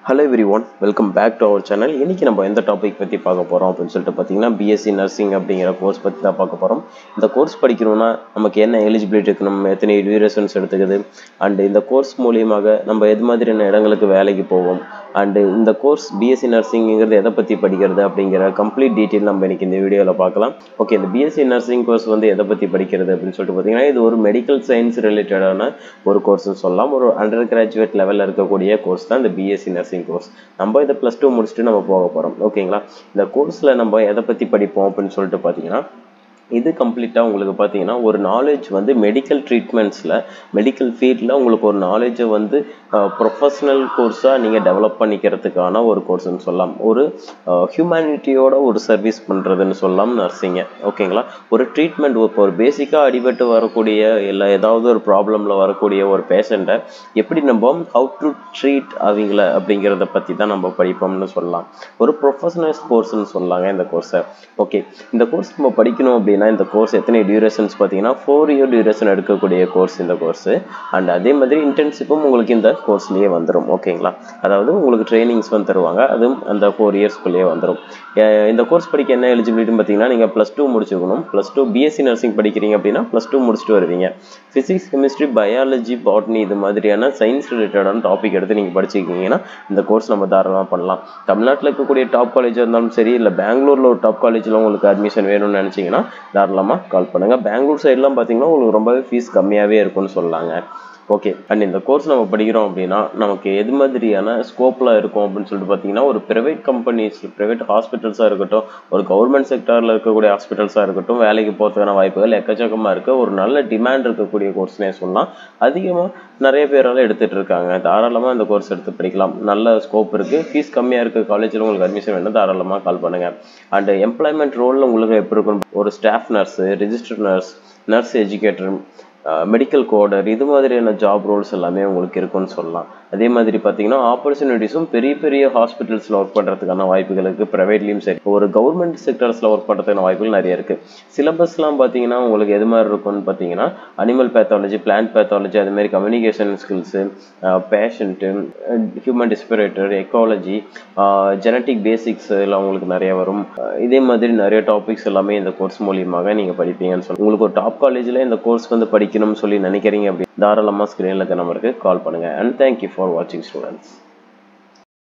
hello everyone welcome back to our channel இன்றைக்கி நம்ம எந்த டாபிக் பற்றி பார்க்க போகிறோம் அப்படின்னு சொல்லிட்டு பார்த்தீங்கன்னா பிஎஸ்சி நர்சிங் அப்படிங்கிற கோர்ஸ் பற்றி தான் பார்க்க போகிறோம் இந்த கோர்ஸ் படிக்கணும்னா நமக்கு என்ன எலிஜிபிலிட்டி இருக்கு நம்ம எத்தனை டியூரேஷன்ஸ் எடுத்துக்குது அண்டு இந்த கோர்ஸ் மூலியமாக நம்ம எது மாதிரியான இடங்களுக்கு வேலைக்கு போவோம் அண்டு இந்த கோர்ஸ் பிஎஸ்சி நர்சிங்கிறது எதை பற்றி படிக்கிறது அப்படிங்கிற கம்ப்ளீட் டீட்டெயில் நம்ம இன்னைக்கு இந்த வீடியோவில் பார்க்கலாம் ஓகே இந்த பிஎஸ்சி நர்சிங் கோர்ஸ் வந்து எதை பற்றி படிக்கிறது அப்படின்னு சொல்லிட்டு பார்த்தீங்கன்னா இது ஒரு மெடிக்கல் சயின்ஸ் ரிலேட்டடான ஒரு கோர்ஸ்னு சொல்லலாம் ஒரு அண்டர் கிராஜுவேட் லெவலில் இருக்கக்கூடிய கோர்ஸ் தான் இந்த பிஎஸ்சி நர்சிங் கோர்ஸ் நம்ம இதை ப்ளஸ் டூ முடிச்சுட்டு நம்ம போக போகிறோம் ஓகேங்களா இந்த கோர்ஸில் நம்ம எதை பற்றி படிப்போம் அப்படின்னு சொல்லிட்டு பார்த்தீங்கன்னா இது கம்ப்ளீட்டாக உங்களுக்கு பார்த்தீங்கன்னா ஒரு நாலேஜ் வந்து மெடிக்கல் ட்ரீட்மெண்ட்ஸில் மெடிக்கல் ஃபீல்டில் உங்களுக்கு ஒரு நாலேஜை வந்து ப்ரொஃபஷ்னல் கோர்ஸாக நீங்கள் டெவலப் பண்ணிக்கிறதுக்கான ஒரு கோர்ஸ்னு சொல்லலாம் ஒரு ஹியூமனிட்டியோட ஒரு சர்வீஸ் பண்ணுறதுன்னு சொல்லலாம் நர்சிங்கை ஓகேங்களா ஒரு ட்ரீட்மெண்ட் இப்போ ஒரு பேசிக்காக அடிபட்டு வரக்கூடிய இல்லை ஏதாவது ஒரு ப்ராப்ளமில் வரக்கூடிய ஒரு பேஷண்ட்டை எப்படி நம்ம ஹவு டு ட்ரீட் அவங்கள அப்படிங்கிறத பற்றி தான் நம்ம படிப்போம்னு சொல்லலாம் ஒரு ப்ரொஃபஷனல் கோர்ஸ்னு சொல்லலாங்க இந்த கோர்ஸை ஓகே இந்த கோர்ஸ் நம்ம படிக்கணும் அப்படின்னா இந்த கோர்ஸ் எத்தனை டியூரேஷன்ஸ் பார்த்தீங்கன்னா ஃபோர் இயர் டியூரேஷன் எடுக்கக்கூடிய கோர்ஸ் இந்த கோர்ஸ் அண்ட் அதே மாதிரி இன்டர்ன்ஷிப்பும் உங்களுக்கு இந்த கோர்ஸ்லேயே வந்துடும் ஓகேங்களா அதாவது உங்களுக்கு ட்ரைனிங்ஸ் வந்து தருவாங்க அதுவும் அந்த ஃபோர் இயர்ஸ்க்குள்ளேயே வந்துடும் இந்த கோர்ஸ் படிக்க என்ன எலிஜிபிலிட்டின்னு பார்த்தீங்கன்னா நீங்கள் ப்ளஸ் டூ முடிச்சுக்கணும் ப்ளஸ் டூ பிஎஸ்சி நர்சிங் படிக்கிறீங்க அப்படின்னா ப்ளஸ் டூ முடிச்சுட்டு வருவீங்க ஃபிசிக்ஸ் கெமிஸ்ட்ரி பயாலஜி பாட்னி இது மாதிரியான சயின்ஸ் ரிலேட்டடான டாபிக் எடுத்து நீங்கள் படிச்சிருக்கீங்கன்னா இந்த கோர்ஸ் நம்ம தாராளமாக பண்ணலாம் தமிழ்நாட்டில் இருக்கக்கூடிய டாப் காலேஜாக இருந்தாலும் சரி இல்லை பெங்களூரில் ஒரு டாப் காலேஜில் உங்களுக்கு அட்மிஷன் வேணும்னு நினச்சிங்கன்னா தாராளமாக கால் பண்ணுங்கள் பெங்களூர் சைட்லாம் பார்த்தீங்கன்னா உங்களுக்கு ரொம்பவே ஃபீஸ் கம்மியாகவே இருக்கும்னு சொல்லலாங்க ஓகே அண்ட் இந்த கோர்ஸ் நம்ம படிக்கிறோம் அப்படின்னா நமக்கு எது மாதிரியான ஸ்கோப்பில் இருக்கும் அப்படின்னு சொல்லிட்டு பார்த்தீங்கன்னா ஒரு ப்ரைவேட் கம்பெனிஸ் ப்ரைவேட் ஹாஸ்பிட்டல்ஸாக இருக்கட்டும் ஒரு கவர்மெண்ட் செக்டாரில் இருக்கக்கூடிய ஹாஸ்பிட்டல்ஸாக இருக்கட்டும் வேலைக்கு போகிறதுக்கான வாய்ப்புகள் எக்கச்சக்கமாக இருக்குது ஒரு நல்ல டிமாண்ட் இருக்கக்கூடிய கோர்ஸ்னே சொல்லலாம் அதிகமாக நிறைய பேரால் எடுத்துகிட்டு இருக்காங்க தாராளமாக இந்த கோர்ஸ் எடுத்து படிக்கலாம் நல்ல ஸ்கோப் இருக்குது ஃபீஸ் கம்மியாக இருக்க காலேஜில் உங்களுக்கு அட்மிஷன் வேணும் தாராளமாக கால் பண்ணுங்கள் அண்ட் எம்ப்ளாய்மெண்ட் ரோலில் உங்களுக்கு எப்படி இருக்கும் ஒரு staff nurse register nurse nurse educator medical coder இது மாதிரியான ஜாப் ரோல்ஸ் எல்லாமே உங்களுக்கு இருக்குன்னு சொல்லலாம் அதே மாதிரி பார்த்தீங்கன்னா ஆப்பர்ச்சுனிட்டிஸும் பெரிய பெரிய ஹாஸ்பிட்டல்ஸில் ஒர்க் பண்ணுறதுக்கான வாய்ப்புகள் இருக்குது ப்ரைவேட்லேயும் சரி ஒரு கவர்மெண்ட் செக்டர்ஸில் ஒர்க் பண்ணுறதுக்கான வாய்ப்புகள் நிறைய இருக்குது சிலபஸ்லாம் பார்த்தீங்கன்னா உங்களுக்கு எது மாதிரி இருக்கும்னு பார்த்தீங்கன்னா அனிமல் பேத்தாலஜி பிளான்ட் பேத்தாலஜி அது மாதிரி கம்யூனிகேஷன் ஸ்கில்ஸு பேஷண்ட்டு ஹியூமன் டிஸ்பிரேட்டர் எக்காலஜி ஜெனட்டிக் பேசிக்ஸ் எல்லாம் உங்களுக்கு நிறைய வரும் இதே மாதிரி நிறைய டாபிக்ஸ் எல்லாமே இந்த கோர்ஸ் மூலியமாக நீங்கள் படிப்பீங்கன்னு சொல்லி உங்களுக்கு ஒரு டாப் காலேஜில் இந்த கோர்ஸ் வந்து படிக்கணும்னு சொல்லி நினைக்கிறீங்க அப்படி தாராளமாக ஸ்க்ரீனில் இருக்க நம்பருக்கு கால் பண்ணுங்கள் அண்ட் தேங்க்யூ ஃபார் வாட்சிங் ஸ்டூடெண்ட்ஸ்